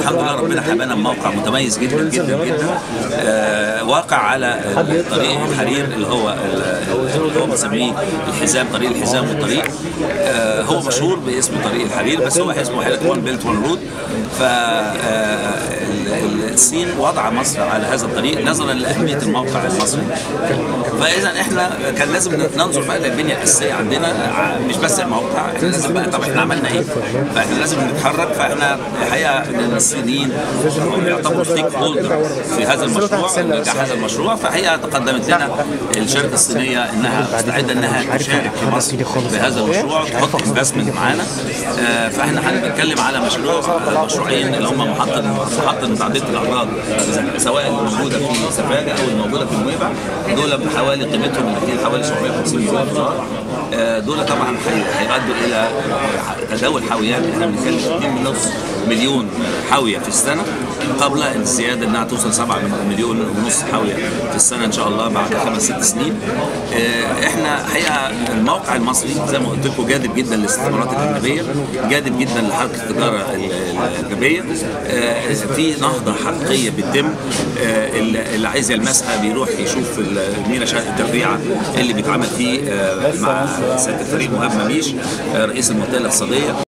الحمد لله ربنا حبانا بموقع متميز جدا جدا جدا آه، واقع على طريق الحرير اللي هو اللي هو بنسميه الحزام طريق الحزام والطريق آه، هو مشهور باسم طريق الحرير بس هو اسمه حيله وان بيلت وان رود فالصين وضع مصر على هذا الطريق نظرا لاهميه الموقع المصري فاذا احنا كان لازم ننظر بقى للبنيه الاساسيه عندنا ع- مش بس الموقع احنا لازم بقى طب احنا عملنا ايه؟ فاحنا لازم نتحرك فاحنا الحقيقه ان الصينيين يعتبروا ستيك هولدر في هذا المشروع ونجاح هذا المشروع فهي تقدمت لنا الشركه الصينيه انها مستعده انها تشارك في مصر بهذا المشروع تحط انفستمنت معانا آه، فاحنا هنتكلم على مشروع مشروعين اللي هم محطه محطه متعدده الاغراض سواء الموجوده في سفاجه او الموجوده في نويبع دول بحوالي قيمتهم الاثنين حوالي 750 مليون دولار آه، دول طبعا هي- هيؤدوا الى تداول حاويات احنا بنتكلم 2 مليون حاويه في السنه قبل الزياده انها توصل 7 مليون ونص حاويه في السنه ان شاء الله بعد خمس ست سنين آه، احنا حقيقه الموقع المصري زي ما قلت لكم جاذب جدا للاستثمارات الاجنبيه جاذب جدا لحركه التجاره ال- الاجنبيه آه، في نهضه حقيقيه بتتم آه، اللي اللي عايز يلمسها بيروح يشوف المينا شهاده التفريعه اللي بيتعمل فيه آه، مع سياده الفريق مهاب مميش آه، رئيس المنطقه الاقتصاديه